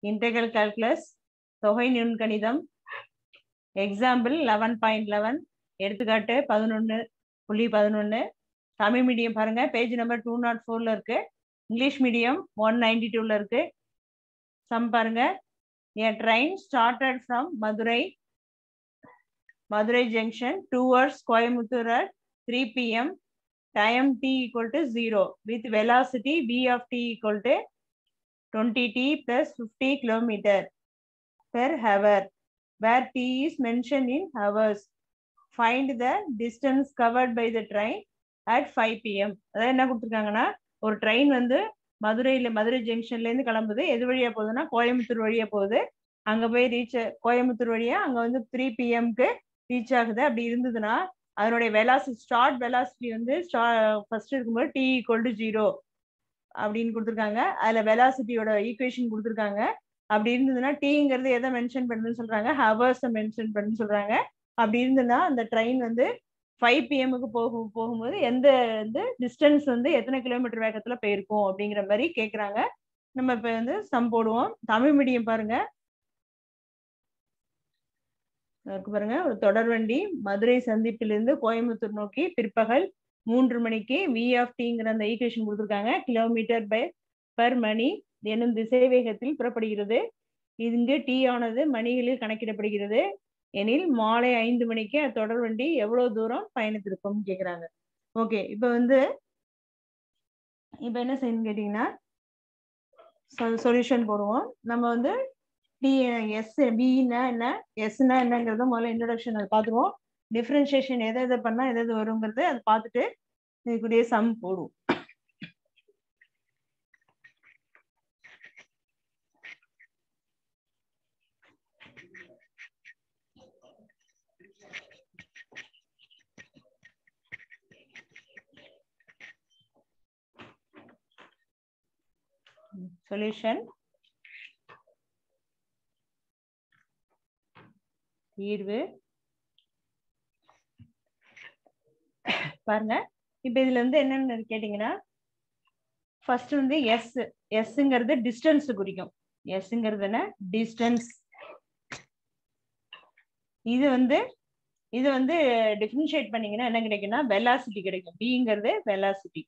Integral calculus தொகை நுண்கணிதம் example eleven point eleven எடுத்துக்காட்டு பதினொன்று புள்ளி பதினொன்று தமிழ் மீடியம் பாருங்க பேஜ் நம்பர் டூ நாட் ஃபோர்ல இருக்கு இங்கிலீஷ் மீடியம் ஒன் நைன்டி டூல இருக்கு சம் பாருங்க A train started from Madurai, Madurai Junction towards Coimbatore at 3 p.m. Time t equal to 0 with velocity v of t equal to 20 t plus 50 kilometer per hour where t is mentioned in hours. Find the distance covered by the train at 5 p.m. அதாவது என்ன கொடுத்துருக்காங்கன்னா ஒரு train வந்து மதுரையில மதுரை ஜங்ஷன்ல இருந்து கிளம்புது எது வழியா போகுதுன்னா கோயம்புத்தூர் வழியா போகுது அங்க போய் ரீச் கோயம்புத்தூர் வழியா அங்க வந்து த்ரீ பிஎம்க்கு ரீச் ஆகுது அப்படி இருந்ததுன்னா அதனுடைய வெலாசிட்டி ஸ்டார்ட் வெலாசிட்டி வந்து ஃபர்ஸ்ட் இருக்கும்போது டி ஈக்குவல் டு ஜீரோ அப்படின்னு கொடுத்துருக்காங்க அதுல வெலாசிட்டியோட ஈக்குவேஷன் கொடுத்துருக்காங்க அப்படி இருந்ததுன்னா டீங்கிறது எதை மென்ஷன் பண்ணுன்னு சொல்றாங்க ஹவர்ஸை மென்ஷன் பண்ணுன்னு சொல்றாங்க அப்படி இருந்ததுன்னா அந்த ட்ரெயின் வந்து ஃபைவ் பிஎம்முக்கு போகும் போகும்போது எந்த வந்து டிஸ்டன்ஸ் வந்து எத்தனை கிலோமீட்டர் வேகத்துல போயிருக்கும் அப்படிங்கிற மாதிரி கேட்குறாங்க நம்ம இப்போ வந்து சம் போடுவோம் தமிழ் மீடியம் பாருங்க இருக்கு பாருங்க ஒரு தொடர்வண்டி மதுரை சந்திப்பிலிருந்து கோயம்புத்தூர் நோக்கி பிற்பகல் மூன்று மணிக்கு வி ஆஃப் டிங்கிற அந்த ஈக்குவேஷன் கொடுத்துருக்காங்க கிலோமீட்டர் பை பர் மணி எனும் திசை வேகத்தில் புறப்படுகிறது இங்கு டி ஆனது மணிகளில் கணக்கிடப்படுகிறது எனில் மாலை ஐந்து மணிக்கு தொடர் வண்டி எவ்வளவு தூரம் பயணித்திருக்கும் கேக்குறாங்க ஓகே இப்ப வந்து இப்ப என்ன செய்யணும் கேட்டீங்கன்னா சொல்யூஷன் போடுவோம் நம்ம வந்து டி எஸ் பின்னா என்ன எஸ்னா என்னங்கிறத முதல்ல இன்ட்ரடக்ஷன் அதை பார்த்துருவோம் டிஃப்ரென்ஷியேஷன் எதை எதை பண்ணா எது எது வருங்கிறது அதை பார்த்துட்டு இதுக்குரிய சம் போடுவோம் solution தீர்வு பாருங்க இப்ப இதுல இருந்து என்னன்னு கேட்டீங்கன்னா ஃபர்ஸ்ட் வந்து எஸ் எஸ்ங்கிறது டிஸ்டன்ஸ் குறிக்கும் எஸ்ங்கிறது என்ன டிஸ்டன்ஸ் இது வந்து இது வந்து டிஃபரன்ஷியேட் பண்ணீங்கன்னா என்ன கிடைக்கும்னா வெலாசிட்டி கிடைக்கும் பிங்கிறது வெலாசிட்டி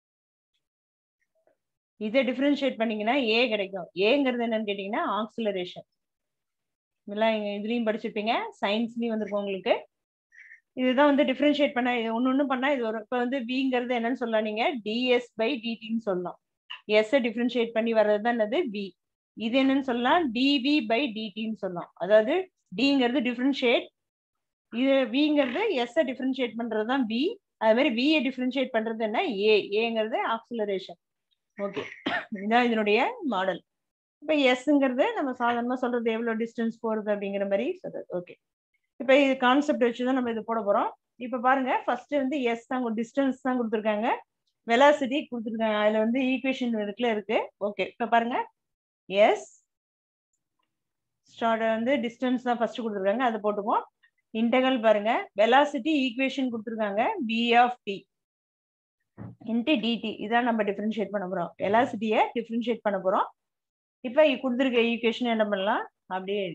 இதை டிஃபரன்ஷியேட் பண்ணீங்கன்னா ஏ கிடைக்கும் ஏங்கிறது என்னன்னு கேட்டீங்கன்னா ஆக்சிலரேஷன் இதெல்லாம் இதுலயும் படிச்சிருப்பீங்க சயின்ஸ்லயும் வந்திருக்கும் உங்களுக்கு இதுதான் வந்து டிஃபரன்ஷியேட் பண்ண ஒன்னு ஒண்ணு பண்ணா இது வரும் இப்போ வந்து விங்கிறது என்னன்னு சொல்லலாம் நீங்க டிஎஸ் பை டிடின்னு சொல்லலாம் எஸ் டிஃபரன்ஷியேட் பண்ணி வர்றது தான் என்னது வி இது என்னன்னு சொல்லலாம் டிவி பை டிடின்னு சொல்லலாம் அதாவது டிங்கிறது டிஃபரன்ஷியேட் இது விங்கிறது எஸ் டிஃபரன்ஷியேட் பண்றது தான் வி அது மாதிரி வியை டிஃபரன்ஷியேட் பண்றது என்ன ஏ ஏங்கிறது ஆக்சிலரேஷன் ஓகே இதான் இதனுடைய மாடல் இப்போ எஸ்ங்கிறது நம்ம சாதாரணமாக சொல்றது எவ்வளோ டிஸ்டன்ஸ் போகிறது அப்படிங்கிற மாதிரி சொல்றது ஓகே இப்போ இது கான்செப்ட் வச்சு தான் நம்ம இது போட போகிறோம் இப்போ பாருங்க ஃபர்ஸ்ட் வந்து எஸ் தான் டிஸ்டன்ஸ் தான் கொடுத்துருக்காங்க வெலாசிட்டி கொடுத்துருக்காங்க அதில் வந்து ஈக்குவேஷன் இருக்குல்ல இருக்கு ஓகே இப்போ பாருங்க எஸ் ஸ்டார்ட் வந்து டிஸ்டன்ஸ் தான் ஃபர்ஸ்ட் கொடுத்துருக்காங்க அதை போட்டுப்போம் இன்டகல் பாருங்க வெலாசிட்டி ஈக்குவேஷன் கொடுத்துருக்காங்க v of t into dt இதான் நம்ம டிஃபரன்ஷியேட் பண்ண போறோம் வெலாசிட்டியை டிஃபரன்ஷியேட் பண்ண போறோம் இப்போ கொடுத்துருக்க ஈக்குவேஷன் என்ன பண்ணலாம் அப்படியே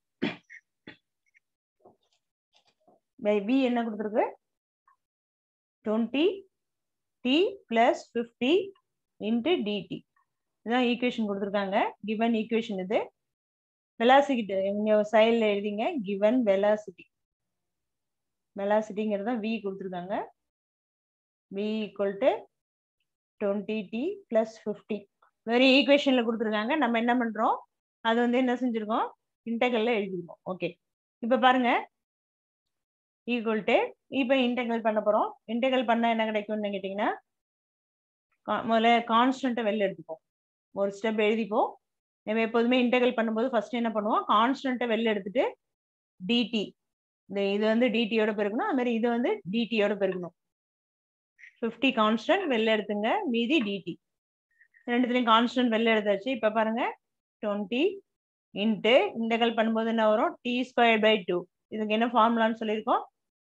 பி என்ன கொடுத்துருக்கு twenty t plus fifty into dt இதுதான் ஈக்குவேஷன் கொடுத்துருக்காங்க கிவன் ஈக்குவேஷன் இது வெலாசிட்டி இங்க சைடில் எழுதிங்க கிவன் வெலாசிட்டி வெலாசிட்டிங்கிறது தான் வி கொடுத்துருக்காங்க v equal to 20t plus 50 very ஈக்குவேஷன்ல கொடுத்துருக்காங்க நம்ம என்ன பண்றோம் அது வந்து என்ன செஞ்சிருக்கோம் இன்டெகல்ல எழுதிருக்கோம் ஓகே இப்ப பாருங்க ஈக்குவல் டு இப்போ இன்டெகல் பண்ண போறோம் இன்டெகல் பண்ணா என்ன கிடைக்கும்னு கேட்டீங்கன்னா முதல்ல கான்ஸ்டன்ட்டை வெளில எடுத்துப்போம் ஒரு ஸ்டெப் எழுதிப்போம் நம்ம எப்போதுமே இன்டெகல் பண்ணும்போது ஃபர்ஸ்ட் என்ன பண்ணுவோம் கான்ஸ்டன்ட்டை வெளில எடுத்துட்டு டிடி இந்த இது வந்து டிடியோட பெருக்கணும் அது மாதிரி இது வந்து டிடியோட பெருக்கணும் ஃபிஃப்டி கான்ஸ்டன்ட் வெளில எடுத்துங்க மீதி டிடி ரெண்டுத்துலையும் கான்ஸ்டன்ட் வெளில எடுத்தாச்சு இப்போ பாருங்க டுவெண்ட்டி இன்ட்டு இன்டகல் பண்ணும்போது என்ன வரும் டி ஸ்கொயர் பை டூ இதுக்கு என்ன ஃபார்முலான்னு சொல்லியிருக்கோம்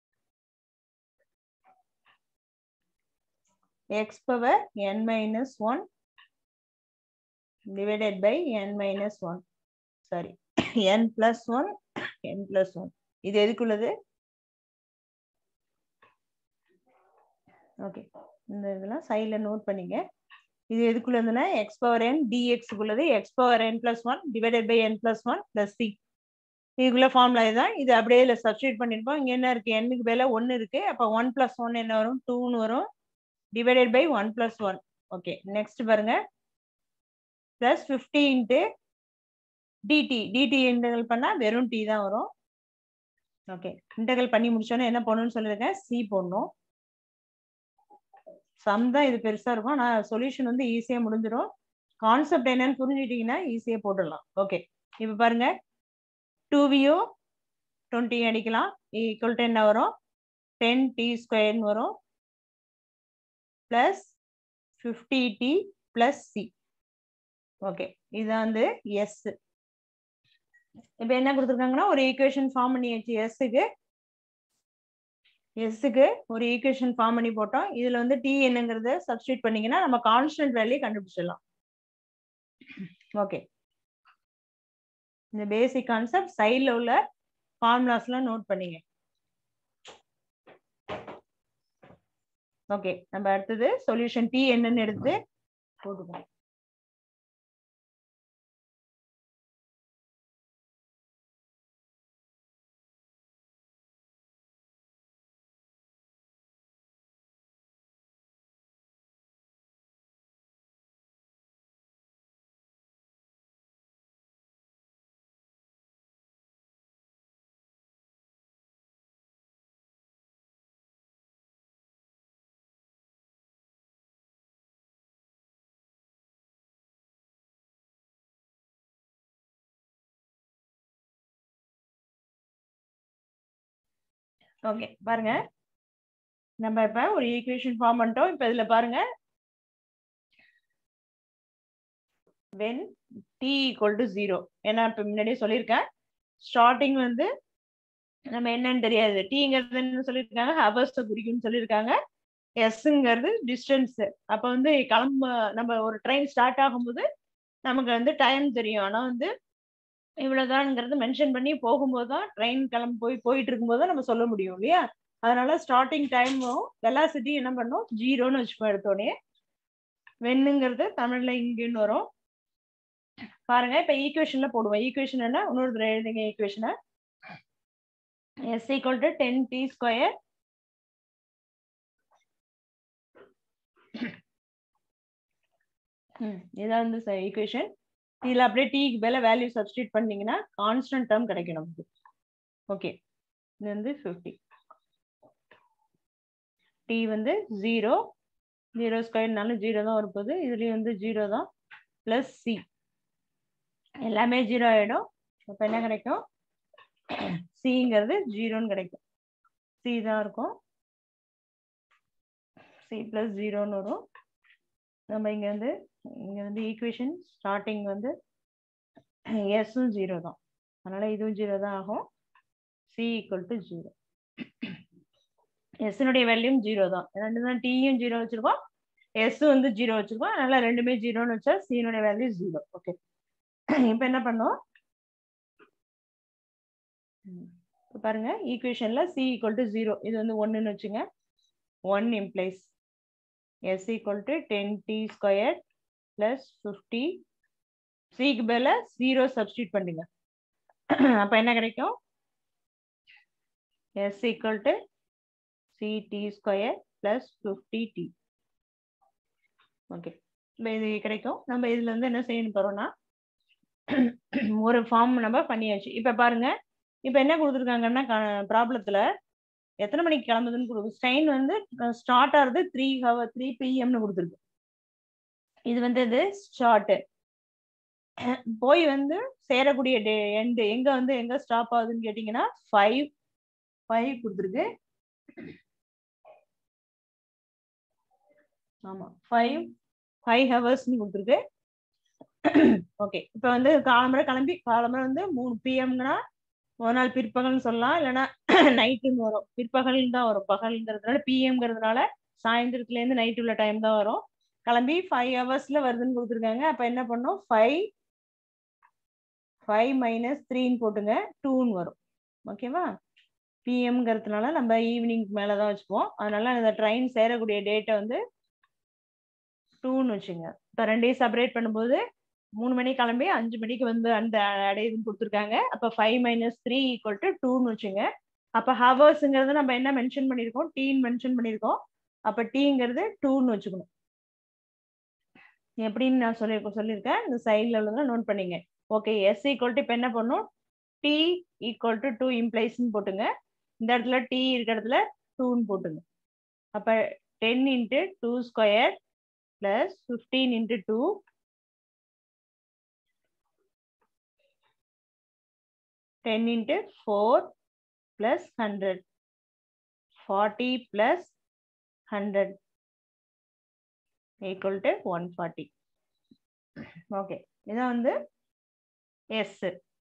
x power n minus one divided by n minus one sorry n plus one n plus one இது எதுக்குள்ளது ஓகே இந்த இதெல்லாம் சைடில் நோட் பண்ணிங்க இது எதுக்குள்ள இருந்ததுன்னா எக்ஸ் பவர் என் டிஎக்ஸுக்குள்ளது x power n plus one divided by n plus one plus c இதுக்குள்ள ஃபார்முலா இதுதான் இது அப்படியே இல்லை சப்ஸ்டியூட் பண்ணியிருப்போம் இங்கே என்ன இருக்கு எண்ணுக்கு மேலே ஒன்று இருக்கு அப்போ ஒன் பிளஸ் ஒன் என்ன வரும் டூன்னு வரும் divided by one plus one okay next பாருங்க plus fifty into dt dt integral பண்ணால் வெறும் டி தான் வரும் ஓகே இன்டகல் பண்ணி முடிச்சோன்னே என்ன பண்ணணும்னு சொல்லியிருக்கேன் சி போடணும் சம் தான் இது பெருசா இருக்கும் ஆனால் சொல்யூஷன் வந்து ஈஸியாக முடிஞ்சிடும் கான்செப்ட் என்னன்னு புரிஞ்சுட்டீங்கன்னா ஈஸியாக போட்டுடலாம் ஓகே இப்போ பாருங்க டூ வியூ டுவெண்ட்டி அடிக்கலாம் ஈக்குவல் டு என்ன வரும் டென் டி ஸ்கொயர்னு வரும் plus fifty t plus c okay இதுதான் வந்து எஸ் இப்போ என்ன கொடுத்துருக்காங்கன்னா ஒரு ஈக்குவேஷன் ஃபார்ம் பண்ணியாச்சு எஸ்ஸுக்கு எஸ்ஸுக்கு ஒரு ஈக்குவேஷன் ஃபார்ம் பண்ணி போட்டோம் இதுல வந்து டி என்னங்கிறத சப்ஸ்டியூட் பண்ணீங்கன்னா நம்ம கான்ஸ்டன்ட் வேல்யூ கண்டுபிடிச்சிடலாம் ஓகே இந்த பேசிக் கான்செப்ட் சைடில் உள்ள ஃபார்முலாஸ்லாம் நோட் பண்ணிங்க ஓகே நம்ம அடுத்தது சொல்யூஷன் டி என்னன்னு எடுத்து போட்டுக்கோம் ஓகே பாருங்க நம்ம இப்ப ஒரு ஈக்குவேஷன் ஃபார்ம் பண்ணிட்டோம் இப்ப இதுல பாருங்க when t equal to zero ஏன்னா இப்ப முன்னாடியே சொல்லியிருக்கேன் ஸ்டார்டிங் வந்து நம்ம என்னன்னு தெரியாது டீங்கிறது என்ன சொல்லியிருக்காங்க ஹவர்ஸ் குறிக்கும்னு சொல்லியிருக்காங்க எஸ்ங்கிறது டிஸ்டன்ஸ் அப்ப வந்து கிளம்ப நம்ம ஒரு ட்ரெயின் ஸ்டார்ட் ஆகும்போது நமக்கு வந்து டைம் தெரியும் ஆனா வந்து இவ்வளவுதான்ங்கிறது மென்ஷன் பண்ணி போகும்போது தான் ட்ரெயின் கிளம்பி போய் போயிட்டு இருக்கும்போது தான் நம்ம சொல்ல முடியும் இல்லையா அதனால ஸ்டார்டிங் டைமும் வெலாசிட்டி என்ன பண்ணும் ஜீரோன்னு வச்சுப்போம் எடுத்தோடனே வெண்ணுங்கிறது தமிழ்ல இங்குன்னு வரும் பாருங்க இப்ப ஈக்குவேஷன்ல போடுவோம் ஈக்குவேஷன் என்ன இன்னொரு தடவை எழுதுங்க ஈக்குவேஷனை s equal to ten t square இதான் வந்து ஈக்குவேஷன் இதுல அப்படியே டீக்கு மேல வேல்யூ சப்ஸ்டியூட் பண்ணீங்கன்னா கான்ஸ்டன்ட் டேர்ம் கிடைக்கும் நமக்கு ஓகே இது வந்து ஃபிஃப்டி டி வந்து ஜீரோ ஜீரோ ஸ்கொயர்னாலும் ஜீரோ தான் வரப்போகுது இதுலேயும் வந்து ஜீரோ தான் ப்ளஸ் சி எல்லாமே ஜீரோ ஆகிடும் அப்போ என்ன கிடைக்கும் சிங்கிறது ஜீரோன்னு கிடைக்கும் சி தான் இருக்கும் சி ப்ளஸ் ஜீரோன்னு வரும் நம்ம இங்கே வந்து இங்கே வந்து ஈக்குவேஷன் ஸ்டார்டிங் வந்து எஸ்ஸும் ஜீரோ தான் அதனால் இதுவும் ஜீரோ தான் ஆகும் சி ஈக்குவல் டு ஜீரோ எஸ்னுடைய வேல்யூம் ஜீரோ தான் ரெண்டு தான் டீயும் ஜீரோ வச்சிருக்கோம் எஸ் வந்து ஜீரோ வச்சிருக்கோம் அதனால ரெண்டுமே ஜீரோன்னு வச்சா சீனுடைய வேல்யூ ஜீரோ ஓகே இப்போ என்ன பண்ணோம் இப்போ பாருங்க ஈக்குவேஷன்ல சி ஈக்குவல் டு ஜீரோ இது வந்து ஒன்றுன்னு வச்சுங்க one implies s equal to ten t square plus fifty சிக்கு மேல ஜீரோ சப்ஸ்டியூட் பண்ணுங்க அப்போ என்ன கிடைக்கும் s equal to c t square plus fifty t okay இப்போ இது கிடைக்கும் நம்ம இதுல இருந்து என்ன செய்யணும் போறோம்னா ஒரு ஃபார்ம் நம்ம பண்ணியாச்சு இப்போ பாருங்க இப்போ என்ன கொடுத்துருக்காங்கன்னா ப்ராப்ளத்துல எத்தனை மணிக்கு கிளம்புதுன்னு கொடுக்கு ஸ்டைன் வந்து ஸ்டார்ட் ஆகுது த்ரீ ஹவர் த்ரீ பிஎம்னு கொடுத்துருக்கு இது வந்து இது ஸ்டார்ட்டு போய் வந்து சேரக்கூடிய டே எண்டு எங்க வந்து எங்க ஸ்டாப் ஆகுதுன்னு கேட்டீங்கன்னா ஃபைவ் ஃபைவ் கொடுத்துருக்கு ஆமா ஃபைவ் ஃபைவ் ஹவர்ஸ்னு கொடுத்துருக்கு ஓகே இப்போ வந்து காலம்பரை கிளம்பி காலம்பரை வந்து மூணு பிஎம்னா ஒரு நாள் பிற்பகல்னு சொல்லலாம் இல்லைன்னா நைட்டுன்னு வரும் பிற்பகல் தான் வரும் பகல்ங்கிறதுனால பிஎம்ங்கிறதுனால சாயந்தரத்துலேருந்து நைட் உள்ள டைம் தான் வரும் கிளம்பி ஃபைவ் ஹவர்ஸ்ல வருதுன்னு கொடுத்துருக்காங்க அப்போ என்ன பண்ணோம் ஃபைவ் ஃபைவ் மைனஸ் த்ரீன்னு போட்டுங்க டூன்னு வரும் ஓகேவா பிஎம்ங்கிறதுனால நம்ம ஈவினிங் மேலே தான் வச்சுப்போம் அதனால அந்த ட்ரெயின் சேரக்கூடிய டேட்டை வந்து டூன்னு வச்சுங்க இப்போ ரெண்டையும் செப்பரேட் பண்ணும்போது மூணு மணி கிளம்பி அஞ்சு மணிக்கு வந்து அந்த அடையுதுன்னு கொடுத்துருக்காங்க அப்போ five minus three equal to டூன்னு வச்சுங்க அப்போ ஹவர்ஸுங்கிறது நம்ம என்ன மென்ஷன் பண்ணியிருக்கோம் டீன்னு மென்ஷன் பண்ணியிருக்கோம் அப்போ டீங்கிறது டூன்னு வச்சுக்கணும் எப்படின்னு நான் சொல்லி சொல்லியிருக்கேன் இந்த சைடில் உள்ளதை நோட் பண்ணிங்க ஓகே எஸ் ஈக்குவல் டு இப்போ என்ன பண்ணும் டி ஈக்குவல் டு டூ இம்ப்ளைஸ்ன்னு போட்டுங்க இந்த இடத்துல டி இருக்க இடத்துல டூன்னு போட்டுங்க அப்போ ten into two square plus fifteen into two ten into four plus hundred forty plus hundred equal to one forty okay இதான் வந்து எஸ்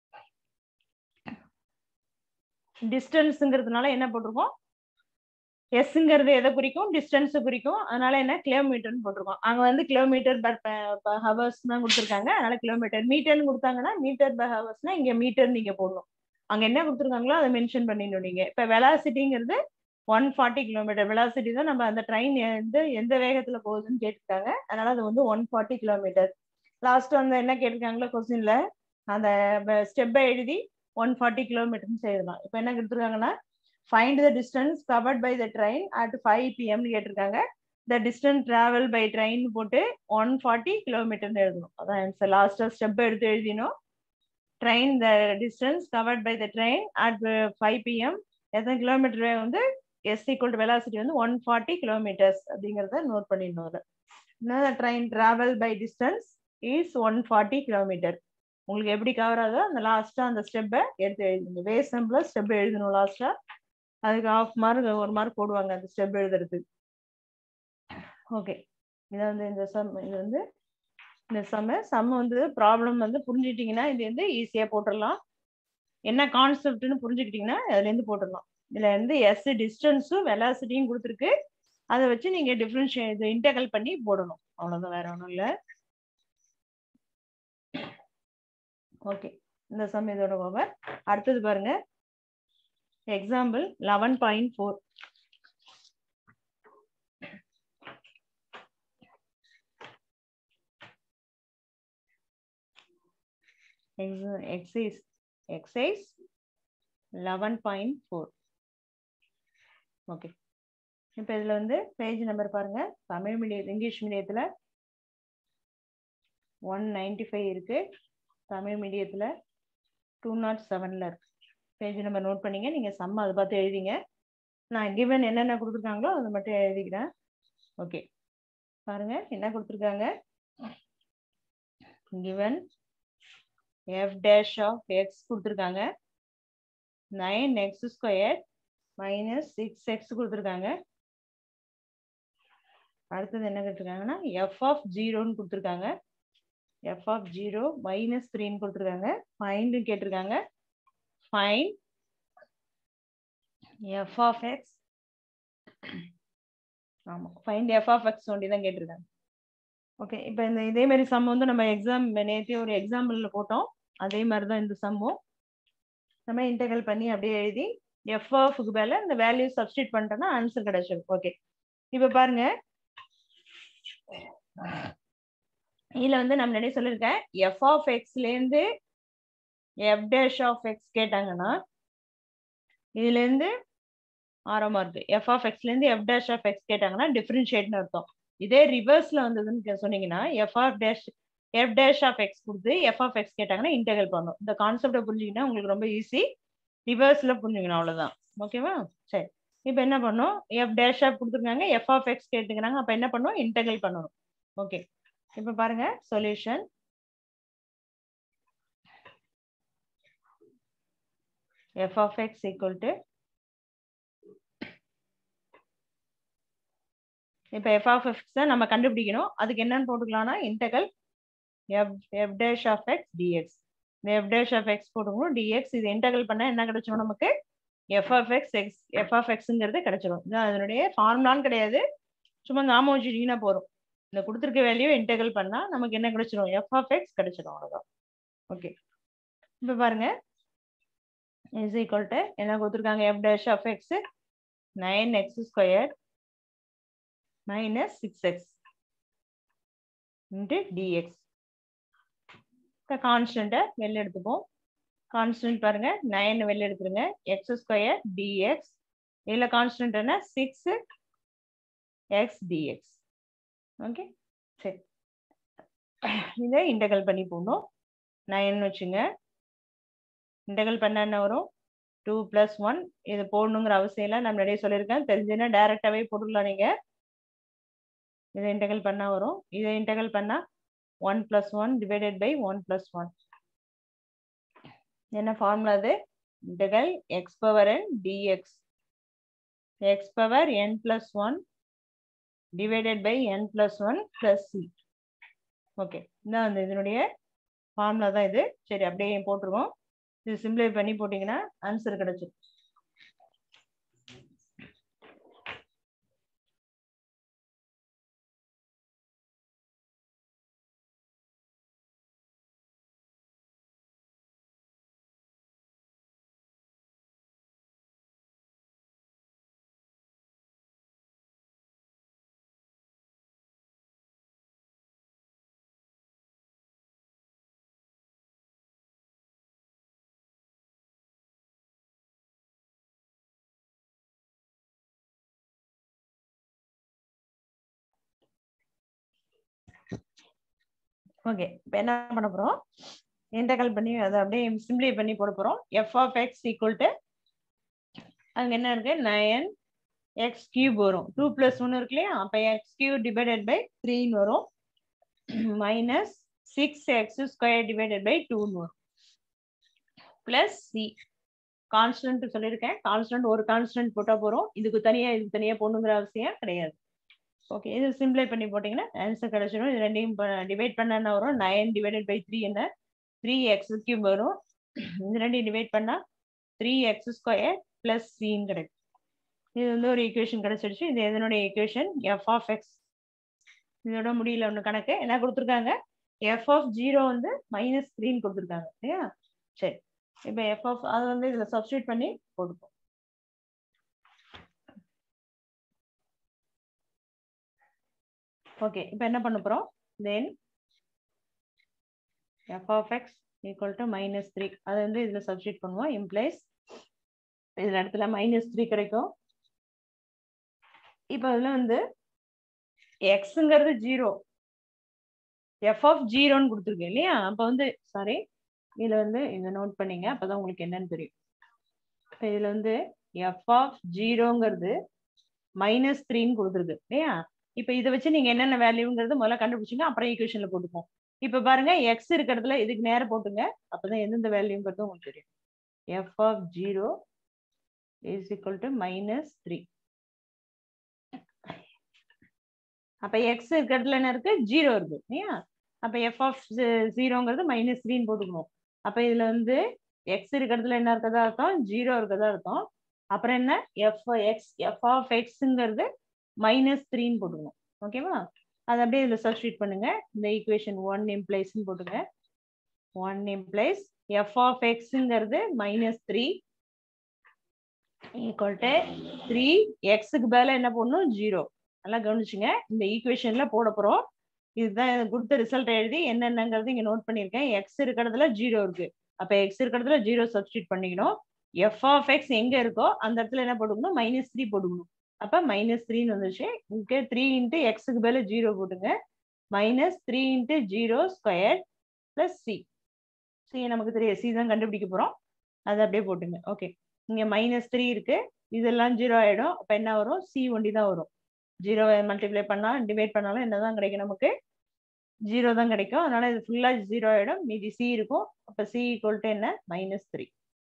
டிஸ்டன்ஸுங்கிறதுனால என்ன போட்டிருக்கோம் எஸ்ங்கிறது எதை குறிக்கும் டிஸ்டன்ஸை குறிக்கும் அதனால என்ன கிலோமீட்டர்னு போட்டிருக்கோம் அங்க வந்து கிலோமீட்டர் பர் ஹவர்ஸ் தான் கொடுத்துருக்காங்க அதனால கிலோமீட்டர் மீட்டர்னு கொடுத்தாங்கன்னா மீட்டர் பர் ஹவர்ஸ்னா இங்க மீட்டர் நீங்க போடணும் அங்க என்ன கொடுத்துருக்காங்களோ அதை மென்ஷன் பண்ணிடணும் நீங்க இப்ப வெலாசிட்டிங்கிறது ஒன் ஃபார்ட்டி கிலோமீட்டர் வெலாசிட்டி தான் நம்ம அந்த ட்ரெயின் எந்த எந்த வேகத்துல போகுதுன்னு கேட்டிருக்காங்க அதனால அது வந்து ஒன் ஃபார்ட்டி கிலோமீட்டர் லாஸ்ட் வந்து என்ன கேட்டிருக்காங்களோ கொஸ்டின்ல அந்த ஸ்டெப்பை எழுதி ஒன் ஃபார்ட்டி கிலோமீட்டர்னு செய்யலாம் இப்போ என்ன கொடுத்துருக்காங்கன்னா find the distance covered by the train at five பிஎம்னு கேட்டிருக்காங்க the distance travel by train போட்டு ஒன் ஃபார்ட்டி கிலோமீட்டர்னு எழுதணும் அதான் ஆன்சர் லாஸ்ட்டாக ஸ்டெப் எடுத்து எழுதினோம் train the distance covered by the train at five PM எத்தனை கிலோமீட்டர் வந்து எஸ் ஈக்குவல் டு வெலாசிட்டி வந்து ஒன் ஃபார்ட்டி கிலோமீட்டர்ஸ் அப்படிங்கிறத நோட் பண்ணிடணும் அதில் என்ன train travel by distance is one forty kilometre உங்களுக்கு எப்படி கவர் ஆகுதோ அந்த லாஸ்ட்டாக அந்த ஸ்டெப்பை எடுத்து எழுதுங்க வேஸ் நம்பரில் ஸ்டெப் எழுதணும் லாஸ்ட்டாக அதுக்கு ஆஃப் மார்க் ஒரு மார்க் போடுவாங்க அந்த ஸ்டெப் எழுதுறதுக்கு ஓகே இதை வந்து இந்த சம் இது வந்து இந்த சம்ம சம் வந்து ப்ராப்ளம் வந்து புரிஞ்சுக்கிட்டிங்கன்னா இது வந்து ஈஸியாக போட்டுடலாம் என்ன கான்செப்ட்னு புரிஞ்சுக்கிட்டிங்கன்னா அதுலேருந்து போட்டுடலாம் இதில் வந்து எஸ் டிஸ்டன்ஸும் வெலாசிட்டியும் கொடுத்துருக்கு அதை வச்சு நீங்கள் டிஃப்ரென்ஷியே இது இன்டகல் பண்ணி போடணும் அவ்வளோதான் வேற ஒன்றும் இல்லை ஓகே இந்த சம் இதோட ஓவர் அடுத்தது பாருங்க example eleven point four exercise exercise eleven point four okay இப்போ இதில் வந்து பேஜ் நம்பர் பாருங்க தமிழ் மீடியம் இங்கிலீஷ் மீடியத்தில் ஒன் நைன்டி ஃபைவ் இருக்கு தமிழ் மீடியத்தில் டூ நாட் செவனில் இருக்கு பேஜ் நம்பர் நோட் பண்ணிங்க நீங்கள் சம்ம அதை பார்த்து எழுதிங்க நான் கிவன் என்னென்ன கொடுத்துருக்காங்களோ அதை மட்டும் எழுதிக்கிறேன் ஓகே பாருங்க என்ன கொடுத்துருக்காங்க given f dash of x கொடுத்துருக்காங்க nine x square minus six x கொடுத்துருக்காங்க அடுத்தது என்ன கேட்டிருக்காங்கன்னா எஃப் ஆஃப் ஜீரோன்னு கொடுத்துருக்காங்க எஃப் ஆஃப் ஜீரோ மைனஸ் த்ரீன்னு கொடுத்துருக்காங்க ஃபைண்டு கேட்டிருக்காங்க ஃபைன் எஃப் ஆஃப் எக்ஸ் ஆமாம் ஃபைண்ட் எஃப் ஆஃப் எக்ஸ் ஒண்டி தான் கேட்டிருக்காங்க ஓகே இப்போ இந்த இதே மாதிரி சம் வந்து நம்ம எக்ஸாம் நேற்றே ஒரு எக்ஸாம்பிளில் போட்டோம் அதே மாதிரி தான் இந்த சம்மும் நம்ம இன்டெகல் பண்ணி அப்படியே எழுதி எஃப் ஆஃப்க்கு மேலே இந்த வேல்யூ சப்ஸ்டியூட் பண்ணிட்டோம்னா ஆன்சர் கிடைச்சிடும் ஓகே இப்போ பாருங்க இதில் வந்து நம்ம நிறைய சொல்லியிருக்கேன் எஃப் ஆஃப் எக்ஸ்லேருந்து எஃப் டேஷ் ஆஃப் எக்ஸ் கேட்டாங்கன்னா இதுலேருந்து ஆறாம் மார்க் எஃப் ஆஃப் எக்ஸ்லேருந்து எஃப் டேஷ் ஆஃப் எக்ஸ் கேட்டாங்கன்னா டிஃப்ரென்ஷியேட்னு அர்த்தம் இதே ரிவர்ஸில் வந்ததுன்னு சொன்னீங்கன்னா f of dash f dash of X கொடுத்து எஃப் ஆஃப் எக்ஸ் கேட்டாங்கன்னா இன்டெகல் பண்ணணும் இந்த கான்செப்டை புரிஞ்சுக்கிட்டா உங்களுக்கு ரொம்ப ஈஸி ரிவர்ஸில் புரிஞ்சுக்கணும் அவ்வளோதான் ஓகேவா சரி இப்போ என்ன பண்ணோம் எஃப் டேஷ் ஆஃப் கொடுத்துருக்காங்க எஃப் ஆஃப் எக்ஸ் கேட்டுக்கிறாங்க அப்போ என்ன பண்ணணும் இன்டெகல் பண்ணணும் ஓகே இப்போ பாருங்க solution f of x equal to இப்போ எஃப் ஆஃப் எக்ஸ் தான் நம்ம கண்டுபிடிக்கணும் அதுக்கு என்னன்னு போட்டுக்கலாம்னா integral f f dash of X dx இந்த எஃப் டேஷ் ஆஃப் எக்ஸ் போட்டுக்கணும் டிஎக்ஸ் இது இன்டெகல் பண்ணால் என்ன கிடைச்சிடும் நமக்கு f of x x F of எக்ஸுங்கிறது கிடைச்சிடும் இது அதனுடைய ஃபார்முலான்னு கிடையாது சும்மா ஞாபகம் வச்சுட்டீங்கன்னா போதும் இந்த கொடுத்துருக்க வேல்யூ இன்டெகல் பண்ணால் நமக்கு என்ன கிடைச்சிடும் எஃப் ஆஃப் எக்ஸ் கிடைச்சிடும் அவ்வளோதான் ஓகே இப்போ பாருங்க இஸ் ஈக்குவல் டு என்ன கொடுத்துருக்காங்க f dash of x nine x square minus six x into dx இப்போ கான்ஸ்டண்ட்டை வெளில எடுத்துப்போம் கான்ஸ்டன்ட் பாருங்க நைன் வெளில எடுத்துருங்க எக்ஸ் ஸ்கொயர் டிஎக்ஸ் இதில் கான்ஸ்டன்ட் என்ன சிக்ஸ் எக்ஸ் டிஎக்ஸ் ஓகே சரி இதை இன்டகல் பண்ணி போடணும் நைன் வச்சுங்க இன்டகல் பண்ண என்ன வரும் டூ ப்ளஸ் ஒன் இது போடணுங்கிற அவசியம் இல்லை நான் முன்னாடியே சொல்லியிருக்கேன் தெரிஞ்சுன்னா டேரெக்டாகவே போட்டுடலாம் நீங்கள் இதை இன்டகல் பண்ணால் வரும் இதை இன்டகல் பண்ணால் one plus one divided by one plus one என்ன ஃபார்முலா அது integral x power N dx x power n plus one divided by n plus one plus c okay இதான் வந்து இதனுடைய ஃபார்முலா தான் இது சரி அப்படியே போட்டுருவோம் இது சிம்பிளை பண்ணி போட்டிங்கன்னா ஆன்சர் கிடைச்சிடும் ஓகே இப்போ என்ன பண்ண போகிறோம் இன்டகல் பண்ணி அதை அப்படியே சிம்பிளை பண்ணி போட போகிறோம் f of x equal to அங்கே என்ன இருக்கு நயன் எக்ஸ் கியூப் வரும் டூ ப்ளஸ் ஒன்று இருக்கு இல்லையா அப்போ எக்ஸ் கியூப் டிவைடட் பை த்ரீன்னு வரும் minus six x square divided by டூன்னு வரும் ப்ளஸ் சி கான்ஸ்டன்ட் சொல்லியிருக்கேன் கான்ஸ்டன்ட் ஒரு கான்ஸ்டன்ட் போட்டால் போகிறோம் இதுக்கு தனியாக இதுக்கு தனியாக போடணுங்கிற அவசியம் கிடையாது ஓகே இது சிம்பிளை பண்ணி போட்டிங்கன்னா ஆன்சர் கிடைச்சிடும் இது ரெண்டையும் டிவைட் பண்ண என்ன வரும் நைன் டிவைடட் பை த்ரீ என்ன த்ரீ எக்ஸ் கியூப் வரும் இது ரெண்டையும் டிவைட் பண்ணால் த்ரீ எக்ஸ் ஸ்கொயர் ப்ளஸ் சின்னு கிடைக்கும் இது வந்து ஒரு ஈக்குவேஷன் கிடைச்சிடுச்சு இது எதனுடைய ஈக்குவேஷன் எஃப் ஆஃப் எக்ஸ் இதோட முடியல ஒன்று கணக்கு என்ன கொடுத்துருக்காங்க எஃப் ஆஃப் ஜீரோ வந்து மைனஸ் த்ரீன்னு கொடுத்துருக்காங்க இல்லையா சரி இப்போ எஃப் ஆஃப் அதை வந்து இதில் சப்ஸ்டியூட் பண்ணி போட்டுப்போம் ஓகே இப்போ என்ன பண்ண போகிறோம் then f of x equal to minus three அதை வந்து இதில் சப்ஸ்டியூட் பண்ணுவோம் இம்ப்ளைஸ் இதில் இடத்துல மைனஸ் த்ரீ கிடைக்கும் இப்போ இதில் வந்து எக்ஸுங்கிறது ஜீரோ எஃப் ஆஃப் ஜீரோன்னு கொடுத்துருக்கு இல்லையா அப்போ வந்து சாரி இதில் வந்து இதை நோட் பண்ணிங்க அப்போ தான் உங்களுக்கு என்னன்னு தெரியும் இப்போ இதில் வந்து எஃப் ஆஃப் ஜீரோங்கிறது மைனஸ் த்ரீன்னு கொடுத்துருக்கு இல்லையா இப்போ இதை வச்சு நீங்கள் என்னென்ன வேல்யூங்கிறது முதல்ல கண்டுபிடிச்சிங்க அப்புறம் ஈக்குவேஷனில் போட்டுப்போம் இப்போ பாருங்க எக்ஸ் இருக்கிறதுல இதுக்கு நேரம் போட்டுங்க அப்போதான் எந்தெந்த வேல்யூங்கிறது உங்களுக்கு தெரியும் f of zero is equal to minus three அப்போ எக்ஸ் இருக்கிறதுல என்ன இருக்கு ஜீரோ இருக்கு இல்லையா அப்போ எஃப் ஆஃப் ஜீரோங்கிறது மைனஸ் த்ரீன்னு போட்டுக்கணும் அப்போ இதில் வந்து எக்ஸ் இருக்கிறதுல என்ன இருக்கிறதா அர்த்தம் ஜீரோ இருக்கிறதா அர்த்தம் அப்புறம் என்ன எஃப் எக்ஸ் எஃப் ஆஃப் எக்ஸுங்கிறது மைனஸ் த்ரீன்னு போட்டுக்கணும் ஓகேவா அதை அப்படியே இதில் சப்ஸ்டியூட் பண்ணுங்க இந்த ஈக்குவேஷன் ஒன் இம்ப்ளைஸ்ன்னு போட்டுங்க ஒன் இம்ப்ளைஸ் எஃப் ஆஃப் எக்ஸுங்கிறது minus three equal to three எக்ஸுக்கு மேலே என்ன பண்ணணும் ஜீரோ நல்லா கவனிச்சுங்க இந்த ஈக்குவேஷன்ல போட போகிறோம் இதுதான் கொடுத்த ரிசல்ட் எழுதி என்னென்னங்கிறது இங்கே நோட் பண்ணியிருக்கேன் எக்ஸ் இருக்கிறதுல ஜீரோ இருக்கு அப்போ எக்ஸ் இருக்கிறதுல ஜீரோ சப்ஸ்டியூட் பண்ணிக்கணும் எஃப் ஆஃப் எக்ஸ் எங்கே இருக்கோ அந்த இடத்துல என்ன போட்டுக்கணும் மைனஸ் த்ரீ போட்டுக்கணும் அப்போ மைனஸ் த்ரீன்னு வந்துச்சு இங்கே த்ரீ இன்ட்டு எக்ஸுக்கு மேலே ஜீரோ போட்டுங்க minus three into zero square plus c c நமக்கு தெரியும் சி தான் கண்டுபிடிக்க போகிறோம் அதை அப்படியே போட்டுங்க ஓகே இங்கே மைனஸ் த்ரீ இருக்கு இதெல்லாம் ஜீரோ ஆகிடும் அப்போ என்ன வரும் சி ஒண்டி தான் வரும் ஜீரோ மல்டிப்ளை பண்ணால் டிவைட் பண்ணாலும் என்ன தான் கிடைக்கும் நமக்கு ஜீரோ தான் கிடைக்கும் அதனால இது ஃபுல்லாக ஜீரோ ஆகிடும் மீதி சி இருக்கும் அப்போ சி ஈக்குவல் டு என்ன மைனஸ் த்ரீ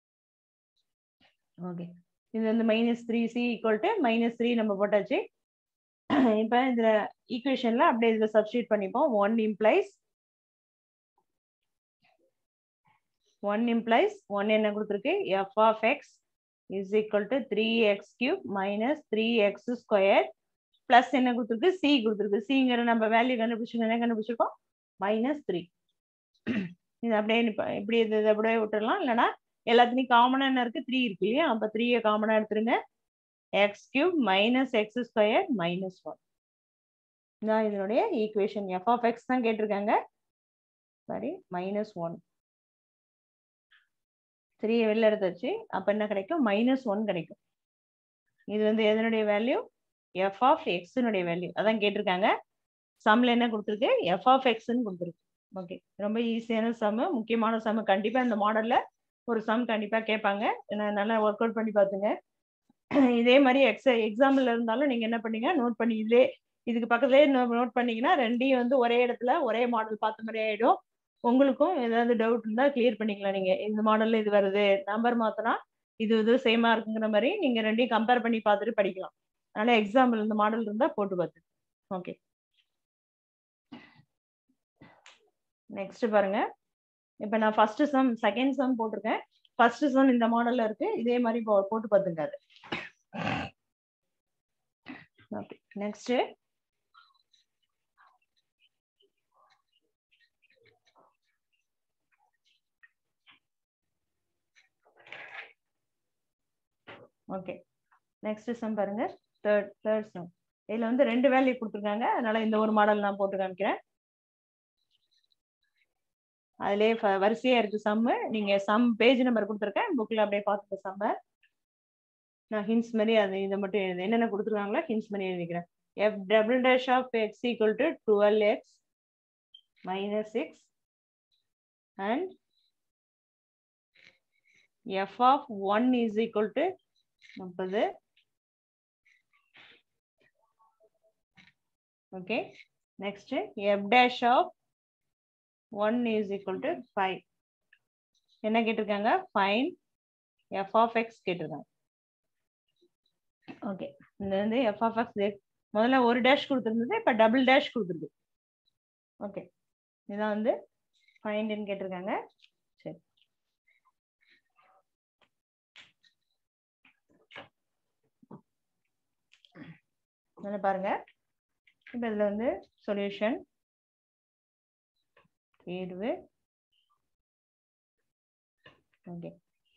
ஓகே இது வந்து minus three c equal to minus three நம்ம போட்டாச்சு இப்போ இதில் ஈக்குவேஷனில் அப்படியே இதில் சப்ஸ்டியூட் பண்ணிப்போம் one implies one implies one என்ன கொடுத்துருக்கு f of X is equal to three x cube minus three X square plus என்ன கொடுத்துருக்கு சி கொடுத்துருக்கு சிங்கிற நம்ம வேல்யூ கண்டுபிடிச்சிருக்கோம் என்ன கண்டுபிடிச்சிருக்கோம் மைனஸ் த்ரீ இது அப்படியே இப்ப இப்படி இது இதை அப்படியே விட்டுடலாம் இல்லைன்னா எல்லாத்துலேயும் காமனாக என்ன இருக்கு த்ரீ இருக்கு இல்லையா அப்போ த்ரீயை காமனாக எடுத்துருங்க x cube minus x square minus one இதான் இதனுடைய ஈக்குவேஷன் எஃப் ஆஃப் எக்ஸ் தான் கேட்டிருக்காங்க சாரி மைனஸ் ஒன் த்ரீயை வெளில எடுத்தாச்சு அப்போ என்ன கிடைக்கும் மைனஸ் ஒன் கிடைக்கும் இது வந்து எதனுடைய வேல்யூ எஃப் ஆஃப் எக்ஸினுடைய வேல்யூ அதான் கேட்டிருக்காங்க சம்ல என்ன கொடுத்துருக்கு எஃப் ஆஃப் எக்ஸ்ன்னு கொடுத்துருக்கு ஓகே ரொம்ப ஈஸியான சம்மு முக்கியமான சம்மு கண்டிப்பாக இந்த மாடலில் ஒரு சம் கண்டிப்பாக கேட்பாங்க நான் நல்லா ஒர்க் அவுட் பண்ணி பார்த்துங்க இதே மாதிரி எக்ஸ எக்ஸாம்பிள் இருந்தாலும் நீங்கள் என்ன பண்ணீங்க நோட் பண்ணி இதே இதுக்கு பக்கத்துலேயே நோட் பண்ணீங்கன்னா ரெண்டையும் வந்து ஒரே இடத்துல ஒரே மாடல் பார்த்த மாதிரி ஆகிடும் உங்களுக்கும் ஏதாவது டவுட் இருந்தால் கிளியர் பண்ணிக்கலாம் நீங்கள் இந்த மாடலில் இது வருது நம்பர் மாற்றினா இது இது சேமாக இருக்குங்கிற மாதிரி நீங்கள் ரெண்டையும் கம்பேர் பண்ணி பார்த்துட்டு படிக்கலாம் அதனால் எக்ஸாம்பிள் இந்த மாடல் இருந்தால் போட்டு பார்த்து ஓகே நெக்ஸ்ட் பாருங்க இப்போ நான் ஃபர்ஸ்ட் சம் செகண்ட் சம் போட்டிருக்கேன் ஃபர்ஸ்ட் சம் இந்த மாடல்ல இருக்கு இதே மாதிரி போ- போட்டு பார்த்துங்க அது okay next okay next sum பாருங்க தேர்ட் தேர்ட் சம் இதுல வந்து ரெண்டு வேல்யூ கொடுத்துருக்காங்க அதனால இந்த ஒரு மாடல் நான் போட்டு காமிக்கிறேன் அதுலேயே ஃப- வரிசையா இருக்கு சம்மு நீங்க சம் பேஜ் நம்பர் கொடுத்துருக்கேன் புக்ல அப்படியே பார்த்துக்க சம்ம நான் ஹின்ஸ் மாதிரி அது இதை மட்டும் எழுது என்னென்ன கொடுத்துருக்காங்களோ ஹின்ஸ் மாதிரி எழுதிக்கிறேன் f double dash of x equal to twelve x minus six and f of one is equal to முப்பது okay next f dash of one is equal to five என்ன கேட்டிருக்காங்க ஃபைன் எஃப் ஆஃப் எக்ஸ் கேட்டிருக்காங்க okay இந்த வந்து F of X முதல்ல ஒரு dash கொடுத்துருந்தது இப்போ double dash கொடுத்துருக்கு ஓகே இதான் வந்து ஃபைண்டுன்னு கேட்டிருக்காங்க சரி இதுல பாருங்க இப்போ இதில் வந்து சொல்யூஷன் தீர்வு ஓகே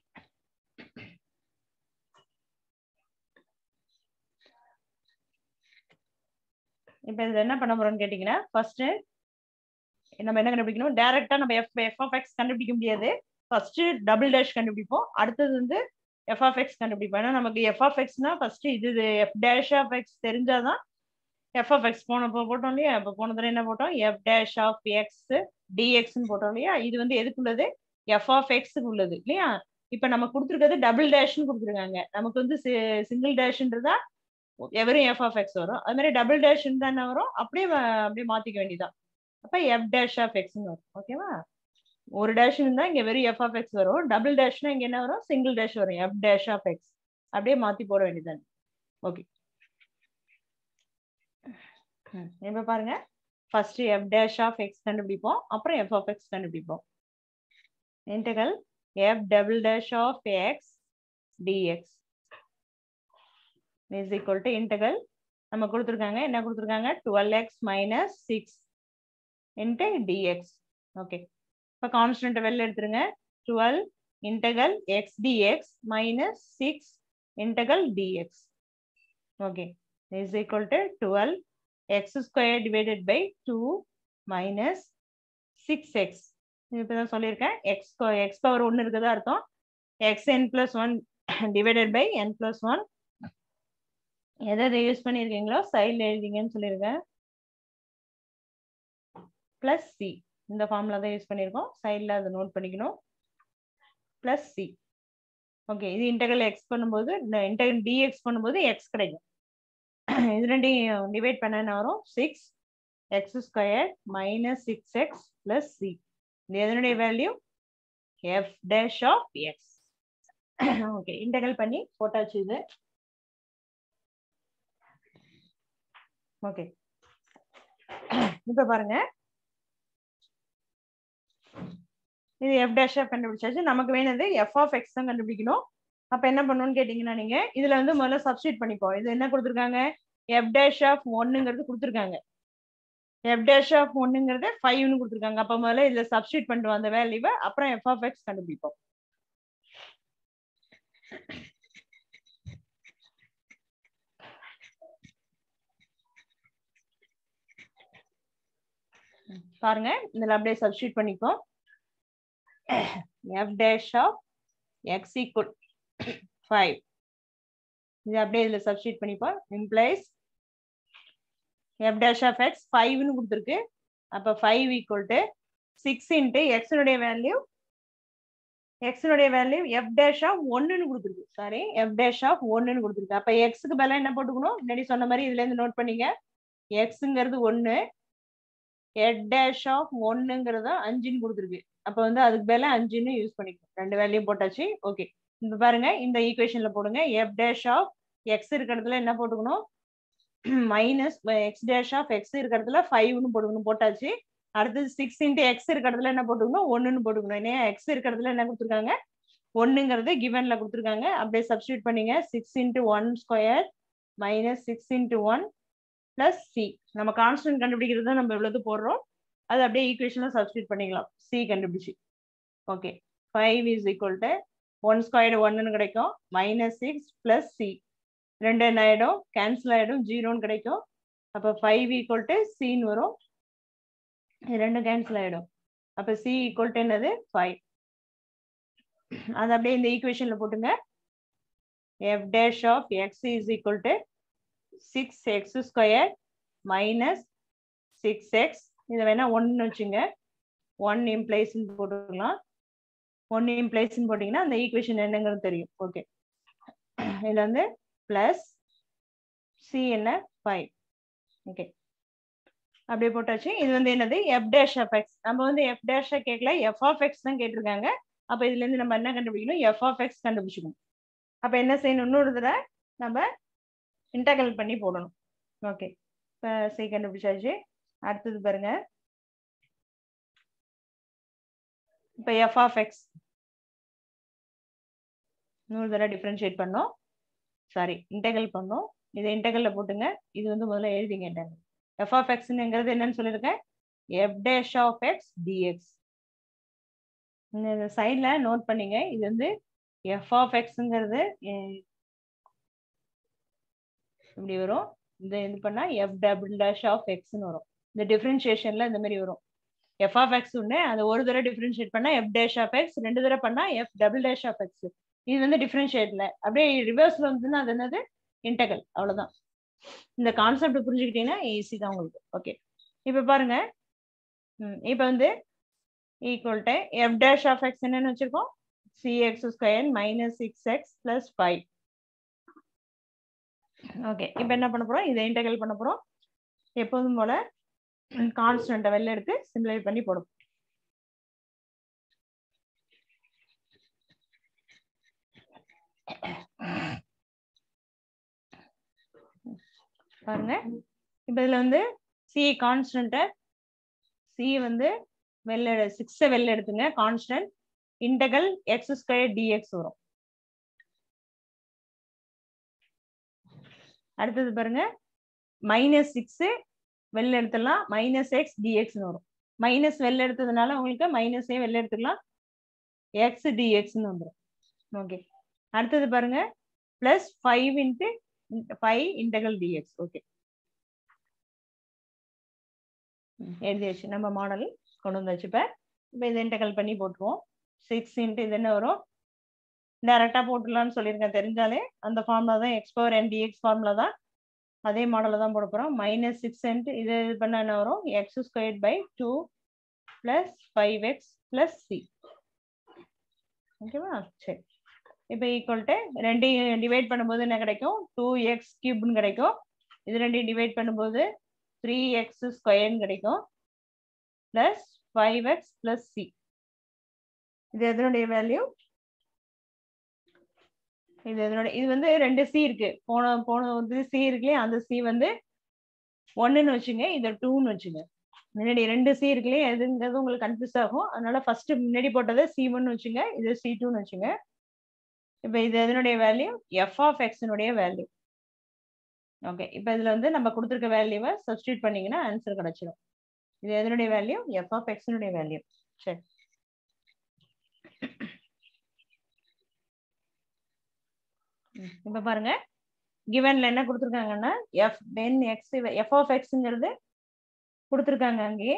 இப்போ இதில் என்ன பண்ண போறோம்னு கேட்டிங்கன்னா ஃபர்ஸ்ட் நம்ம என்ன கண்டுபிடிக்கணும் டைரக்டா நம்ம எஃப் எஃப் ஆஃப் எக்ஸ் கண்டுபிடிக்க முடியாது ஃபர்ஸ்ட் டபுள் டேஷ் கண்டுபிடிப்போம் அடுத்தது வந்து எஃப் ஆஃப் எக்ஸ் கண்டுபிடிப்போம் ஏன்னா நமக்கு எஃப் ஆஃப் எக்ஸ்னா ஃபர்ஸ்ட் இது எஃப் டேஷ் ஆஃப் எக்ஸ் தெரிஞ்சாதான் எஃப் ஆஃப் எக்ஸ் போன போ- போட்டோம் இல்லையா இப்போ போன தடவை என்ன போட்டோம் எஃப் டேஷ் ஆஃப் எக்ஸ் டிஎக்ஸ்னு போட்டோம் இல்லையா இது வந்து எதுக்கு உள்ளது எஃப் ஆஃப் எக்ஸுக்கு உள்ளது இல்லையா இப்போ நம்ம கொடுத்துருக்கிறது டபுள் டேஷ்னு கொடுத்துருக்காங்க நமக்கு வந்து சிங்கிள் டேஷ்ன்றதா எவரும் எஃப் ஆஃப் எக்ஸ் வரும் அது மாதிரி டபுள் டேஷ் தான் என்ன வரும் அப்படியே வ- அப்படியே மாத்திக்க வேண்டியதான் அப்ப எஃப் டேஷ் ஆஃப் எக்ஸ்னு வரும் ஓகேவா ஒரு டேஷ் இருந்தா இங்க வெறும் எஃப் ஆஃப் எக்ஸ் வரும் டபுள் டேஷ்னா இங்க என்ன வரும் சிங்கிள் டேஷ் வரும் எஃப் டேஷ் ஆஃப் எக்ஸ் அப்படியே மாத்தி போட வேண்டியதான் ஓகே இப்ப பாருங்க first f dash of x கண்டுபிடிப்போம் அப்புறம் எஃப் ஆஃப் எக்ஸ் கண்டுபிடிப்போம் integral f double dash of X dx is equal to integral நம்ம கொடுத்துருக்காங்க என்ன கொடுத்துருக்காங்க twelve x minus six into dx okay இப்போ கான்ஸ்டன்ட் வெளில எடுத்துருங்க twelve integral x dx minus six integral dx okay is equal to twelve x square divided by two minus six x இப்போ தான் சொல்லியிருக்கேன் எக்ஸ் எக்ஸ் பவர் ஒன்று இருக்குதா அர்த்தம் x n plus one divided by n plus one எதை எதை use பண்ணியிருக்கீங்களோ சைடில் எழுதிங்கன்னு சொல்லியிருக்கேன் பிளஸ் சி இந்த ஃபார்முலா தான் யூஸ் பண்ணியிருக்கோம் சைடில் அதை நோட் பண்ணிக்கணும் பிளஸ் சி ஓகே இது இன்டெகல் எக்ஸ் பண்ணும்போது இன்டெகல் டிஎக்ஸ் பண்ணும்போது எக்ஸ் கிடைக்கும் இது ரெண்டையும் டிவைட் பண்ண என்ன வரும் six x square minus six X plus c இது எதனுடைய value f dash of x okay integral பண்ணி போட்டாச்சு இது ஓகே இப்போ பாருங்க இது எஃப் டேஷ் ஆஃப் கண்டுபிடிச்சாச்சு நமக்கு வேணுது எஃப் ஆஃப் எக்ஸ் தான் கண்டுபிடிக்கணும் அப்ப என்ன பண்ணணும்னு கேட்டீங்கன்னா நீங்க இதுல வந்து முதல்ல சப்ஸ்டியூட் பண்ணிப்போம் இது என்ன கொடுத்துருக்காங்க எஃப் டேஷ் ஆஃப் ஒன்னுங்கிறது கொடுத்துருக்காங்க எஃப் டேஷ் ஆஃப் ஒன்னுங்கிறது ஃபைவ்னு கொடுத்துருக்காங்க அப்போ முதல்ல இதில் சப்ஸ்டியூட் பண்ணிட்டு அந்த வேல்யூவை அப்புறம் எஃப் ஆஃப் எக்ஸ் கண்டுபிடிப்போம் பாருங்க இதில் அப்படியே சப்ஸ்டியூட் பண்ணிப்போம் f dash of x equal five இது அப்படியே இதில் சப்ஸ்டியூட் பண்ணிப்போம் implies f dash of x ஃபைவ்னு கொடுத்துருக்கு அப்போ five equal to six into எக்ஸனுடைய வேல்யூ எக்ஸனுடைய வேல்யூ எஃப் டேஷ் ஆஃப் ஒன்னுன்னு கொடுத்துருக்கு சாரி எஃப் டேஷ் ஆஃப் ஒன்னுன்னு கொடுத்துருக்கு அப்போ எக்ஸுக்கு பதிலாக என்ன போட்டுக்கணும் முன்னாடி சொன்ன மாதிரி இதுலேருந்து நோட் பண்ணிங்க எக்ஸுங்கிறது ஒன்று எட் டேஷ் ஆஃப் ஒன்னுங்கிறத அஞ்சுன்னு கொடுத்துருக்கு அப்போ வந்து அதுக்கு மேல அஞ்சுன்னு யூஸ் பண்ணிக்கணும் ரெண்டு வேல்யூ போட்டாச்சு ஓகே இப்போ பாருங்க இந்த ஈக்குவேஷன்ல போடுங்க எஃப் டேஷ் ஆஃப் எக்ஸ் இருக்கிற இடத்துல என்ன போட்டுக்கணும் minus x dash of x இருக்கிற இடத்துல ஃபைவ்னு போட்டுக்கணும் போட்டாச்சு அடுத்தது சிக்ஸ் இன்ட்டு எக்ஸ் இருக்கிற இடத்துல என்ன போட்டுக்கணும் ஒன்றுன்னு போட்டுக்கணும் ஏன்னா எக்ஸ் இருக்கிற இடத்துல என்ன கொடுத்துருக்காங்க ஒன்றுங்கிறது கிவன்ல கொடுத்துருக்காங்க அப்படியே சப்ஸ்டியூட் பண்ணீங்க six into one square minus six into one plus c நம்ம கான்ஸ்டன்ட் கண்டுபிடிக்கிறது தான் நம்ம இவ்வளவு போடுறோம் அது அப்படியே ஈக்குவேஷன்ல சப்ஸ்டியூட் பண்ணிக்கலாம் சி கண்டுபிடிச்சு okay five is equal to one squared ஒன்னு கிடைக்கும் மைனஸ் சிக்ஸ் பிளஸ் சி ரெண்டு என்ன ஆயிடும் கேன்சல் ஆயிடும் ஜீரோன்னு கிடைக்கும் அப்போ ஃபைவ் ஈக்குவல் டு சின்னு வரும் ரெண்டும் கேன்சல் ஆயிடும் அப்போ சி ஈக்குவல் டு என்னது ஃபைவ் அது அப்படியே இந்த ஈக்குவேஷன்ல போட்டுங்க f dash of X is equal to six x square minus six x இதை வேணா ஒன்னு வச்சுங்க ஒன் இம்ப்ளைஸ்ன்னு போட்டுக்கலாம் ஒன் இம்ப்ளைஸ்ன்னு போட்டிங்கன்னா அந்த ஈக்குவேஷன் என்னங்கிறது தெரியும் ஓகே இதில் வந்து ப்ளஸ் சி என்ன ஃபைவ் ஓகே அப்படியே போட்டாச்சு இது வந்து என்னது எஃப் டேஷ் ஆஃப் எக்ஸ் நம்ம வந்து எஃப் டேஷா கேட்கல எஃப் ஆஃப் எக்ஸ் தான் கேட்டிருக்காங்க அப்போ இதுலேருந்து நம்ம என்ன கண்டுபிடிக்கணும் எஃப் ஆஃப் எக்ஸ் கண்டுபிடிச்சிக்கணும் அப்போ என்ன செய்யணும் இன்னொரு தடவை நம்ம இன்டகல் பண்ணி போடணும் ஓகே இப்போ சி கண்டுபிடிச்சாச்சு அடுத்தது பாருங்க இப்போ எஃப் ஆஃப் எக்ஸ் நூறு தடவை டிஃப்ரென்ஷியேட் பண்ணோம் சாரி இன்டகல் பண்ணோம் இதை இன்டகல்ல போட்டுங்க இது வந்து முதல்ல எழுதிங்க இன்டகல் எஃப் ஆஃப் எக்ஸ்ங்கிறது என்னன்னு சொல்லியிருக்கேன் F dash of X dx இந்த சைடில் நோட் பண்ணீங்க இது வந்து எஃப் ஆஃப் எக்ஸுங்கிறது இப்படி வரும் இந்த இது பண்ணா எஃப் டபுள் டேஷ் ஆஃப் எக்ஸ்னு வரும் இந்த டிஃப்ரென்ஷியேஷன்ல இந்த மாதிரி வரும் எஃப் ஆஃப் எக்ஸ் ஒன்று அது ஒரு தடவை டிஃப்ரென்ஷியேட் பண்ணா எஃப் டேஷ் ஆஃப் எக்ஸ் ரெண்டு தடவை பண்ணா F double dash of X இது வந்து டிஃப்ரென்ஷியேட்ல அப்படியே ரிவர்ஸ்ல வந்துன்னா அது என்னது இன்டகல் அவ்வளவுதான் இந்த கான்செப்ட் புரிஞ்சுக்கிட்டீங்கன்னா ஈஸி தான் உங்களுக்கு ஓகே இப்போ பாருங்க இப்போ வந்து equal to F dash of X என்னன்னு வச்சிருக்கோம் C X square minus six X plus five okay இப்போ என்ன பண்ண போறோம் இதை இன்டெகிரல் பண்ண போறோம் எப்போதும் போல கான்ஸ்டன்ட்டை வெளில எடுத்து சிம்பிளை பண்ணி போடும் பாருங்க இப்போ இதுல வந்து சி கான்ஸ்டன்ட்டை சி வந்து வெளில சிக்ஸை வெளில எடுத்துங்க constant integral X square dx வரும் அடுத்தது பாருங்க மைனஸ் சிக்ஸ் வெளில எடுத்துடலாம் மைனஸ் எக்ஸ் டிஎக்ஸ்னு வரும் மைனஸ் வெளில எடுத்ததுனால உங்களுக்கு மைனஸே வெளில எடுத்துக்கலாம் எக்ஸ் டிஎக்ஸ்னு வந்துடும் ஓகே அடுத்தது பாருங்க plus five into five integral dx okay எழுதியாச்சு நம்ம மாடல் கொண்டு வந்தாச்சு இப்போ இப்போ இதை இன்டகல் பண்ணி போட்டுருவோம் சிக்ஸ் இன்ட்டு இது என்ன வரும் டேரெக்டாக போட்டுடலாம்னு சொல்லியிருக்கேன் தெரிஞ்சாலே அந்த ஃபார்முலா தான் எக்ஸ் பவர் என் டிஎக்ஸ் ஃபார்முலா தான் அதே மாடலில் தான் போட போகிறோம் மைனஸ் சிக்ஸ் இன்ட்டு இது இது பண்ண என்ன வரும் X square by two plus five X plus C ஓகேவா சரி இப்போ ஈக்குவல் டு ரெண்டையும் டிவைட் பண்ணும்போது என்ன கிடைக்கும் டூ எக்ஸ் கியூப்னு கிடைக்கும் இது ரெண்டையும் டிவைட் பண்ணும்போது த்ரீ எக்ஸ் ஸ்கொயர்னு கிடைக்கும் plus five X plus C இது எதனுடைய வேல்யூ இது இதனோட இது வந்து ரெண்டு சி இருக்கு போன போன வந்து சி இருக்குல்லையே அந்த சி வந்து ஒன்னுன்னு வச்சுங்க இதை டூன்னு வச்சுங்க முன்னாடி ரெண்டு சி இருக்குல்லையே எதுங்கிறது உங்களுக்கு கன்ஃபியூஸ் ஆகும் அதனால ஃபர்ஸ்ட் முன்னாடி போட்டதை சி ஒன்னு வச்சுங்க இது சி டூன்னு வச்சுங்க இப்போ இது எதனுடைய வேல்யூ எஃப் ஆஃப் எக்ஸினுடைய வேல்யூ ஓகே இப்போ இதுல வந்து நம்ம கொடுத்துருக்க வேல்யூவை சப்ஸ்டியூட் பண்ணீங்கன்னா ஆன்சர் கிடைச்சிடும் இது எதனுடைய வேல்யூ எஃப் ஆஃப் எக்ஸினுடைய வேல்யூ சரி ம், இப்ப பாருங்க கிவன்ல என்ன கொடுத்துருக்காங்கன்னா F when X F of எக்ஸ்ங்கிறது கொடுத்துருக்காங்க அங்கேயே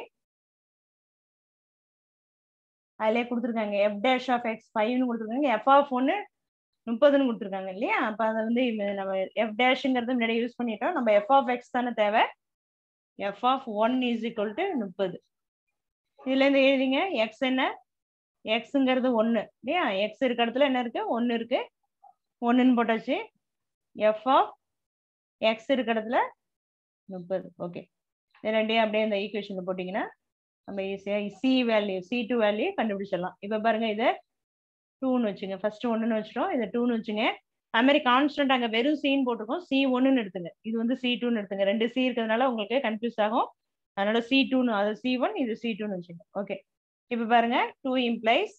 அதிலே கொடுத்துருக்காங்க எஃப் டேஷ் ஆஃப் எக்ஸ் ஃபைவ்னு கொடுத்துருக்காங்க எஃப் ஆஃப் ஒன்று முப்பதுன்னு கொடுத்துருக்காங்க இல்லையா அப்போ அதை வந்து இது நம்ம எஃப் டேஷுங்கிறது முன்னாடி யூஸ் பண்ணிட்டோம் நம்ம எஃப் ஆஃப் எக்ஸ் தானே தேவை F of one is equal to முப்பது இதுலேருந்து எழுதிங்க எக்ஸ் என்ன எக்ஸுங்கிறது ஒன்று இல்லையா எக்ஸ் இருக்க இடத்துல என்ன இருக்கு ஒன்று இருக்கு ஒன்றுன்னு போட்டாச்சு எஃப் ஆஃப் எக்ஸ் இருக்க இடத்துல முப்பது ஓகே இது ரெண்டையும் அப்படியே இந்த ஈக்குவேஷனில் போட்டிங்கன்னா நம்ம ஈஸியாக C value C two value கண்டுபிடிச்சிடலாம் இப்போ பாருங்க இதை டூன்னு வச்சுங்க ஃபர்ஸ்ட் ஒன்றுன்னு வச்சிட்டோம் இதை டூன்னு வச்சுங்க அது மாதிரி கான்ஸ்டன்ட் அங்கே வெறும் சின்னு போட்டிருக்கோம் சி ஒன்றுன்னு எடுத்துங்க இது வந்து சி டூன்னு எடுத்துங்க ரெண்டு சி இருக்கிறதுனால உங்களுக்கு கன்ஃபியூஸ் ஆகும் அதனால சி டூன்னு அது சி ஒன் இது சி டூன்னு வச்சுங்க ஓகே இப்போ பாருங்க டூ இம்ப்ளைஸ்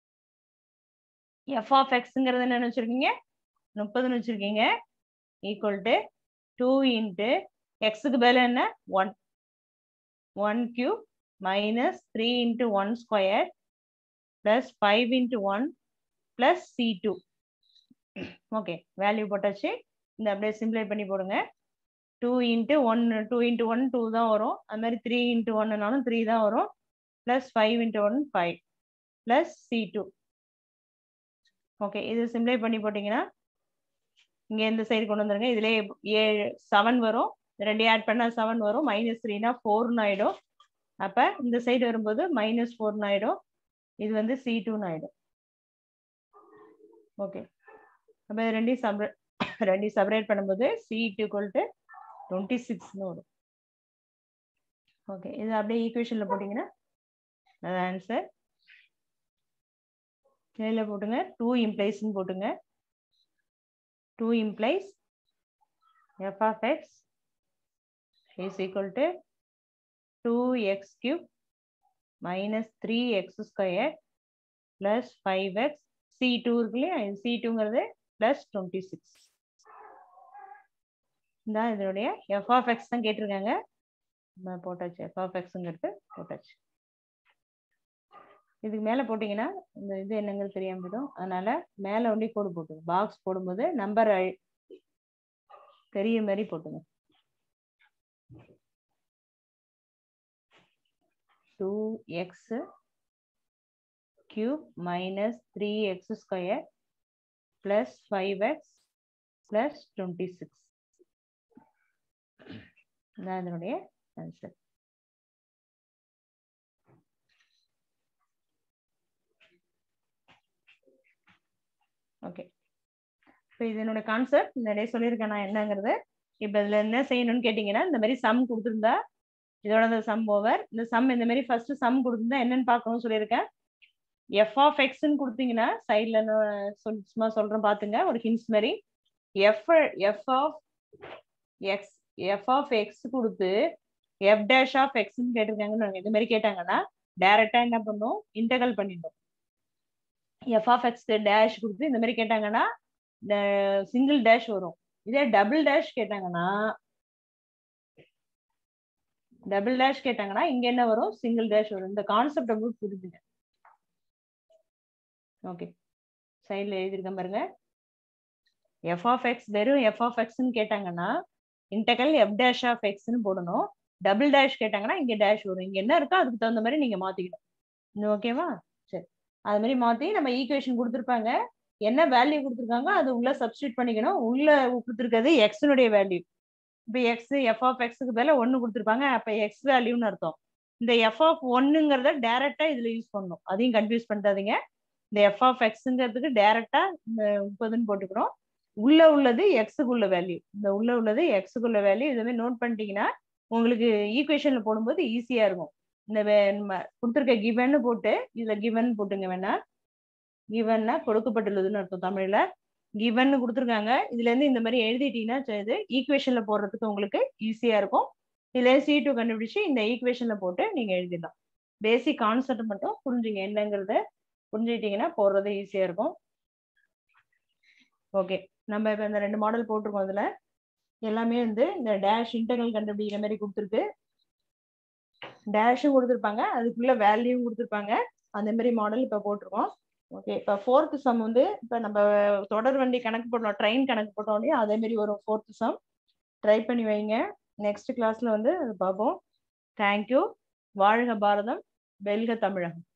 எஃப் ஆஃப் எக்ஸுங்கிறது என்னன்னு வச்சிருக்கீங்க முப்பதுன்னு வச்சிருக்கீங்க ஈக்குவல் டு டூ இன்ட்டு எக்ஸுக்கு பதில் என்ன one one cube minus three into one square plus five into one plus C two okay value போட்டாச்சு இந்த அப்படியே சிம்ப்ளை பண்ணி போடுங்க two into one two into one two தான் வரும் அது மாதிரி த்ரீ இன்ட்டு ஒன்னுனாலும் த்ரீ தான் வரும் plus five into one five plus C two okay இது சிம்ப்ளை பண்ணி போட்டிங்கன்னா இங்கே இந்த சைடு கொண்டு வந்துருங்க இதுலேயே ஏழு செவன் வரும் ரெண்டையும் ஆட் பண்ணால் செவன் வரும் மைனஸ் த்ரீனா ஃபோர்னு ஆகிடும் அப்போ இந்த சைடு வரும்போது மைனஸ் ஃபோர்னு ஆகிடும் இது வந்து சி டூன்னு ஆகிடும் ஓகே அப்போ இது ரெண்டையும் சப்ரேட் ரெண்டையும் செப்பரேட் பண்ணும்போது சி ஈக்குவல் டு டுவெண்ட்டி சிக்ஸ்னு வரும் ஓகே இது அப்படியே ஈக்குவேஷனில் போட்டிங்கன்னா அது ஆன்சர் இதில் போட்டுங்க டூ இம்ப்ளைஸ்ன்னு போட்டுங்க two implies F of X is equal to two X cube minus three X square plus five X C two இருக்கு இல்லையா இது சி டூங்கிறது ப்ளஸ் டுவெண்ட்டி சிக்ஸ் இந்த இதனுடைய எஃப் ஆஃப் எக்ஸ் தான் கேட்டிருக்காங்க நம்ம போட்டாச்சு எஃப் ஆஃப் எக்ஸுங்கிறது போட்டாச்சு இதுக்கு மேலே போட்டிங்கன்னா இந்த இது என்னங்கிறது தெரியாம போயிடும் அதனால மேலே ஒண்டி கோடு போட்டுங்க பாக்ஸ் போடும்போது நம்பர் பெரிய மாதிரி போட்டுங்க two X cube minus 3x square plus 5x plus 26 இதான் இதனுடைய ஆன்சர் ஓகே இப்போ இதனுடைய கான்செப்ட் நிறைய சொல்லியிருக்கேன் நான் என்னங்கிறது இப்போ இதில் என்ன செய்யணும்னு கேட்டிங்கன்னா இந்த மாதிரி சம் கொடுத்துருந்தா இதோட இந்த சம் ஓவர் இந்த சம் இந்த மாதிரி ஃபர்ஸ்ட் சம் கொடுத்துருந்தா என்னன்னு பார்க்கணும்னு சொல்லியிருக்கேன் எஃப் ஆஃப் எக்ஸ்ன்னு கொடுத்தீங்கன்னா சைடில் சொல் சும்மா சொல்கிறேன் பார்த்துங்க ஒரு ஹின்ஸ் மாதிரி F F of X F of X கொடுத்து எஃப் டேஷ் ஆஃப் எக்ஸ்ன்னு கேட்டிருக்காங்கன்னு இது மாதிரி கேட்டாங்கன்னா டைரெக்டாக என்ன பண்ணும் இன்டகல் பண்ணிடும் எஃப் ஆஃப் எக்ஸ்க்கு டேஷ் கொடுத்து இந்த மாதிரி கேட்டாங்கன்னா சிங்கிள் டேஷ் வரும் இதே டபுள் டேஷ் கேட்டாங்கன்னா டபுள் டேஷ் கேட்டாங்கன்னா இங்க என்ன வரும் சிங்கிள் டேஷ் வரும் இந்த கான்செப்ட் உங்களுக்கு புரிஞ்சுங்க ஓகே சைடில் எழுதியிருக்கேன் பாருங்க எஃப் ஆஃப் எக்ஸ் வெறும் எஃப் ஆஃப் எக்ஸ்ன்னு கேட்டாங்கன்னா இன்டகல் எஃப் டேஷ் ஆஃப் எக்ஸ்ன்னு போடணும் டபுள் டேஷ் கேட்டாங்கன்னா இங்க டேஷ் வரும் இங்க என்ன இருக்கோ அதுக்கு தகுந்த மாதிரி நீங்க மாத்திக்கணும் இது ஓகேவா சரி அது மாதிரி மாத்தி நம்ம ஈக்குவேஷன் கொடுத்துருப்பாங்க என்ன வேல்யூ கொடுத்துருக்காங்க அது உள்ள சப்ஸ்டியூட் பண்ணிக்கணும் உள்ள கொடுத்துருக்கிறது எக்ஸனுடைய வேல்யூ இப்போ எக்ஸ் எஃப் ஆஃப் எக்ஸுக்கு பதில ஒன்று கொடுத்துருப்பாங்க அப்போ எக்ஸ் வேல்யூன்னு அர்த்தம் இந்த எஃப் ஆஃப் ஒன்னுங்கிறத டேரக்டா இதுல யூஸ் பண்ணணும் அதையும் கன்ஃபியூஸ் பண்ணிட்டாதீங்க இந்த எஃப் ஆஃப் எக்ஸுங்கிறதுக்கு டேரக்டா இந்த முப்பதுன்னு போட்டுக்கிறோம் உள்ள உள்ளது எக்ஸுக்கு உள்ள வேல்யூ இந்த உள்ள உள்ளது எக்ஸுக்கு உள்ள வேல்யூ இதுவே நோட் பண்ணிட்டீங்கன்னா உங்களுக்கு ஈக்குவேஷன்ல போடும்போது ஈஸியா இருக்கும் இந்த கொடுத்துருக்க கிவன்னு போட்டு இதுல கிவன் போட்டுங்க வேணா கிவன்னா கொடுக்கப்பட்டுள்ளதுன்னு அர்த்தம் தமிழ்ல கிவன் கொடுத்துருக்காங்க இதுல இருந்து இந்த மாதிரி எழுதிட்டீங்கன்னா இது ஈக்குவேஷன்ல போடுறதுக்கு உங்களுக்கு ஈஸியா இருக்கும் இதுல சி டூ கண்டுபிடிச்சு இந்த ஈக்குவேஷன்ல போட்டு நீங்க எழுதிடலாம் பேசிக் கான்செப்ட் மட்டும் புரிஞ்சுங்க என்னங்கிறத புரிஞ்சுக்கிட்டீங்கன்னா போடுறது ஈஸியா இருக்கும் ஓகே நம்ம இப்ப இந்த ரெண்டு மாடல் போட்டிருக்கோம் இதுல எல்லாமே வந்து இந்த டேஷ் இன்டர்னல் கண்டுபிடிக்கிற மாதிரி கொடுத்துருக்கு டேஷும் கொடுத்துருப்பாங்க அதுக்குள்ள வேல்யூவும் கொடுத்துருப்பாங்க அந்த மாதிரி மாடல் இப்போ போட்டிருக்கோம் ஓகே இப்போ ஃபோர்த்து சம் வந்து இப்போ நம்ம தொடர் வண்டி கணக்கு போட்டோம் ட்ரெயின் கணக்கு போட்டோம் இல்லையா அதே மாதிரி வரும் ஃபோர்த்து சம் ட்ரை பண்ணி வைங்க நெக்ஸ்ட் கிளாஸ்ல வந்து அது பார்ப்போம் தேங்க்யூ வாழ்க பாரதம் வெல்க தமிழகம்